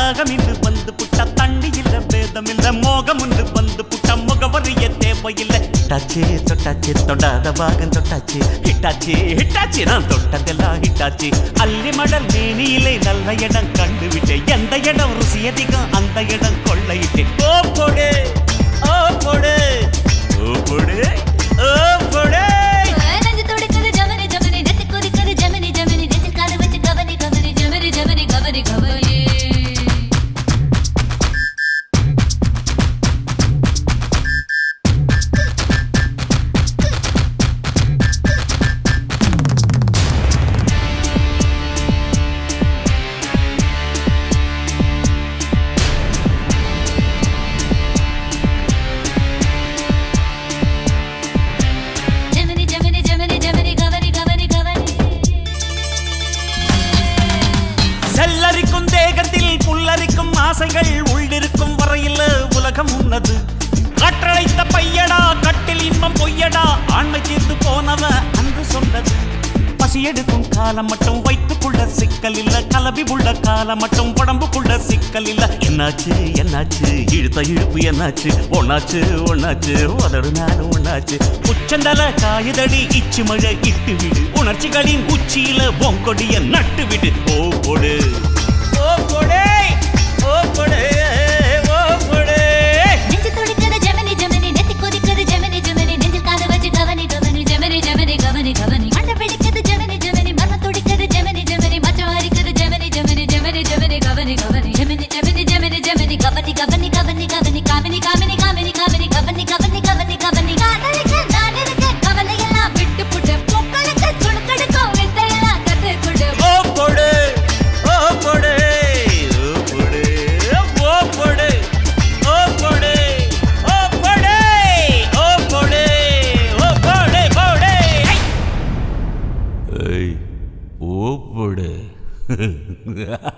தாகம் இன்று வந்து புட்ட தண்ணி இல்ல வேதம் இல்ல மோகம் உண்டு வந்து புட்ட முகவரிய தேவையில்லை ஹிட்டாச்சு தொட்டாச்சு தொடாத பாகம் தொட்டாச்சு ஹிட்டாச்சு ஹிட்டாச்சு நான் தொட்டதெல்லாம் ஹிட்டாச்சு அள்ளி மடல் மேனியிலே நல்ல இடம் கண்டு விட்டேன் எந்த இடம் ருசி அதிகம் அந்த இடம் கொள்ளையிட்டேன் ஓ போடு ஓ போடு ஓ போடு ஓ போடு நெஞ்சு துடிக்குது ஜமனி ஜமனி நெத்தி குதிக்குது ஜமனி ஜமனி நெஞ்சில் காலை வச்சு கவனி கவனி ஜமனி ஜமனி கவனி கவனி ஜமனி ஜமனி ஜமனி ஜமனி கவனி கவனி கவனி செல்லரிக்கும் தேகத்தில் புல்லரிக்கும் ஆசைகள் உள்ளிருக்கும் வரையில் உலகம் உன்னது கற்றழைத்த பையடா கட்டில் இன்பம் பொய்யடா ஆண்மை தீர்த்து போனவ அன்று சொன்னது பசி எடுக்கும் காலம் மட்டும் வைத்துக்குள்ள சிக்கல் இல்ல கலவி உள்ள காலம் மட்டும் உடம்புக்குள்ள சிக்கல் இல்ல என்னாச்சு என்னாச்சு இழுத்த இழுப்பு என்னாச்சு ஒன்னாச்சு ஒன்னாச்சு உதடு நானும் ஒன்னாச்சு உச்சந்தல காயுதடி இச்சு மழை இட்டு விடு உணர்ச்சிகளின் உச்சியில பொங்கொடிய நட்டு விடு ஓ போடு ஓ போடே ஓ போடே ஓ போடே நெஞ்சு துடிக்குது ஜமனி ஜமனி நெத்தி குதிக்குது ஜமனி ஜமனி நெஞ்சில் காலை வச்சு கவனி கவனி ஜமனி ஜமனி கவனி கவனி மண்டை பிடிக்குது ஜமனி ஜமனி மனம் துடிக்குது ஜமனி ஜமனி மச்சம் அரிக்குது ஜமனி ஜமனி ஜமனி ஜமனி கவனி கவனி ஜமனி ஜமனி ஜமனி ஜமனி கவனி கவனி கவனி கவனி காமினி காமினி காமினி காமினி கவனி கவனி கவனி கவனி காதலிக்க நான் இருக்க கவலையெல்லாம் விட்டு புட்டு பொக்களுக்கு சுடுக்கடுக்கும் வித்தையெல்லாம் கத்து கொடு ஓ போடு ஓ போடு ஓ போடு ஓ போடு ஓ போடு ஓ போடு ஓ போடு ஓ போடு போடு ஐ. ஏய் ஓ போடு